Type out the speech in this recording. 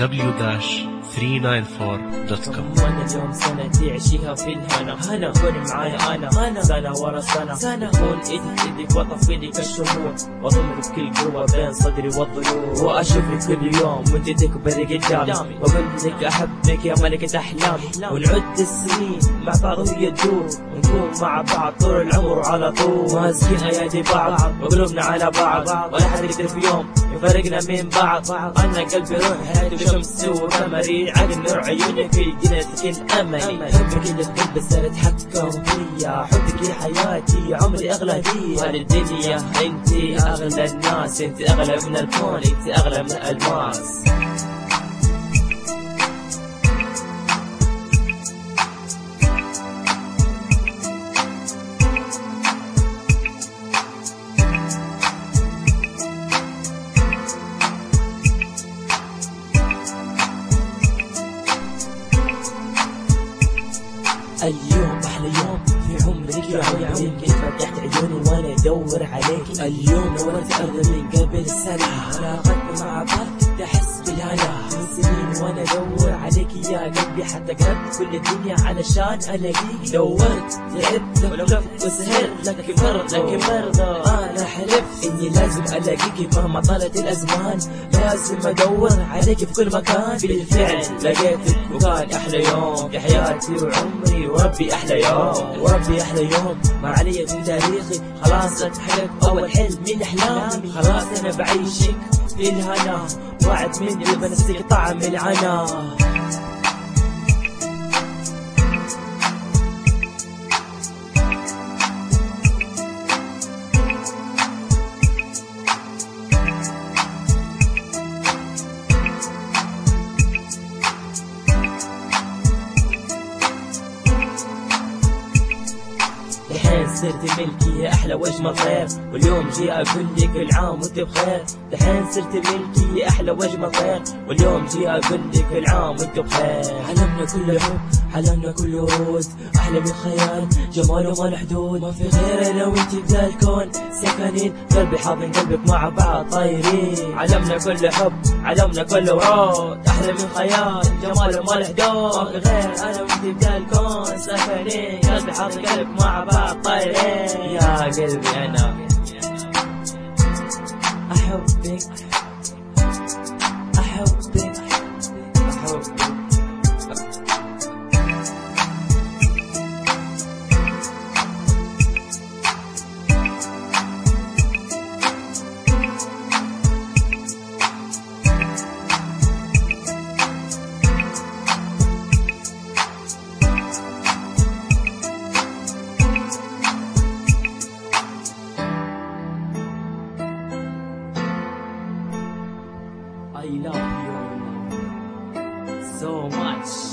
www.394.com وانا اليوم سنتي عشيها في الهنا هنا كوني معايا انا انا سنة ورا سنة سنة كون ايدي في ايدك واطفي لك الشموع واضمك بكل قوة بين صدري والضلوع واشوفك كل يوم وانت تكبري قدامي واقول لك احبك يا ملكة احلامي ونعد السنين مع بعض وهي تدور ونكون مع بعض طول العمر وعلى طول ماسكين ايادي بعض وقلوبنا على بعض ولا حد يقدر في يوم يفرقنا من بعض انا قلبي روح هادي وشمس وقمري عقل نور عيونك في جنتك املي حبك اللي في قلبي صرت حتكم فيا حبك يا حياتي عمري اغلى هدية الدنيا انت اغلى الناس انت اغلى من الكون انت اغلى من الالماس اليوم احلى يوم في عمرك يا عمري يمكن فتحت عيوني وانا ادور عليك اليوم نورت ارض من قبل سنه علاقتنا مع بعض تحس بالهنا من سنين وانا ادور عليك يا قلبي حتى قربت كل الدنيا علشان الاقيك دورت تعبت لفت وسهرت لك فرض لك مرضى انا حلفت اني لازم الاقيك مهما طالت الازمان لازم ادور عليك في كل مكان بالفعل لقيتك وكان احلى يوم في حياتي وعمري وربي احلى يوم وربي احلى يوم ما علي من تاريخي خلاص اتحقق اول حلم من احلامي خلاص انا بعيشك في الهنا وعد مني بنفسك طعم العنا دحين صرت ملكي يا احلى واجمل طير واليوم جي اقول لك العام وانت بخير دحين صرت ملكي يا احلى واجمل طير واليوم جي اقول لك العام وانت بخير عالمنا كله حب عالمنا كله ورود احلى من خيال جماله ما له حدود ما في غير انا وانت بذا الكون سكنين قلبي حاضن قلبك مع بعض طايرين عالمنا كله حب عالمنا كله ورود احلى من خيال جماله ما له حدود ما في غير انا وانت بذا الكون سكنين قلبي حاضن قلبك مع بعض طايرين يا قلبي انا احبك احبك احبك I love you so much.